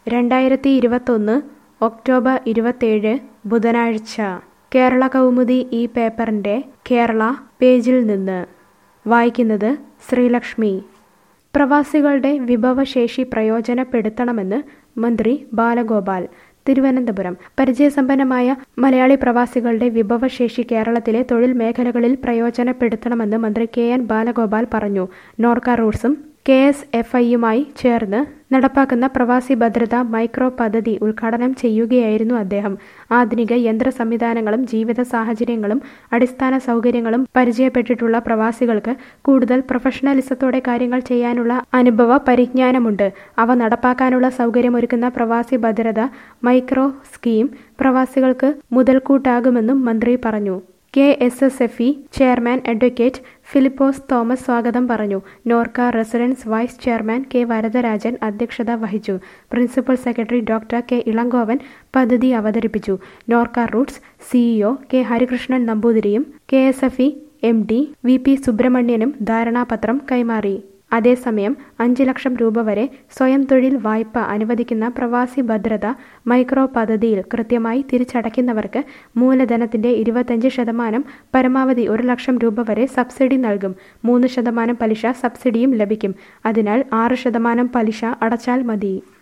രണ്ടായിരത്തി ഇരുപത്തൊന്ന് ഒക്ടോബർ ഇരുപത്തേഴ് ബുധനാഴ്ച കേരള കൗമുദി ഈ പേപ്പറിൻ്റെ കേരള പേജിൽ നിന്ന് വായിക്കുന്നത് ശ്രീലക്ഷ്മി പ്രവാസികളുടെ വിഭവശേഷി പ്രയോജനപ്പെടുത്തണമെന്ന് മന്ത്രി ബാലഗോപാൽ തിരുവനന്തപുരം പരിചയസമ്പന്നമായ മലയാളി പ്രവാസികളുടെ വിഭവശേഷി കേരളത്തിലെ തൊഴിൽ മേഖലകളിൽ പ്രയോജനപ്പെടുത്തണമെന്ന് മന്ത്രി കെ എൻ ബാലഗോപാൽ പറഞ്ഞു നോർക്ക റൂട്ട്സും കെ എസ് എഫ് ഐയുമായി ചേർന്ന് നടപ്പാക്കുന്ന പ്രവാസി ഭദ്രത മൈക്രോ പദ്ധതി ഉദ്ഘാടനം ചെയ്യുകയായിരുന്നു അദ്ദേഹം ആധുനിക യന്ത്ര സംവിധാനങ്ങളും ജീവിത സാഹചര്യങ്ങളും അടിസ്ഥാന സൗകര്യങ്ങളും പരിചയപ്പെട്ടിട്ടുള്ള പ്രവാസികൾക്ക് കൂടുതൽ പ്രൊഫഷണലിസത്തോടെ കാര്യങ്ങൾ ചെയ്യാനുള്ള അനുഭവ പരിജ്ഞാനമുണ്ട് അവ നടപ്പാക്കാനുള്ള സൗകര്യമൊരുക്കുന്ന പ്രവാസി ഭദ്രത മൈക്രോ സ്കീം പ്രവാസികൾക്ക് മുതൽക്കൂട്ടാകുമെന്നും മന്ത്രി പറഞ്ഞു K S S F E chairman advocate Philipose Thomas സ്വാഗതം പറഞ്ഞു Norka residence vice chairman K Varadarajan അധ്യക്ഷത വഹിച്ചു principal secretary doctor K Elangovan പദ്ധതി അവതരിപ്പിച്ചു Norka roots CEO K Harikrishnan നമ്പൂതിരിയും K S F E M D V P സുബ്രഹ്മണ്യനും ധാരണാപത്രം കൈമാറി അതേസമയം അഞ്ച് ലക്ഷം രൂപ വരെ സ്വയം തൊഴിൽ വായ്പ അനുവദിക്കുന്ന പ്രവാസി ഭദ്രത മൈക്രോ പദ്ധതിയിൽ കൃത്യമായി തിരിച്ചടയ്ക്കുന്നവർക്ക് മൂലധനത്തിന്റെ ഇരുപത്തഞ്ച് ശതമാനം പരമാവധി ഒരു ലക്ഷം രൂപ വരെ സബ്സിഡി നൽകും മൂന്ന് ശതമാനം പലിശ സബ്സിഡിയും ലഭിക്കും അതിനാൽ ആറ് ശതമാനം പലിശ അടച്ചാൽ മതി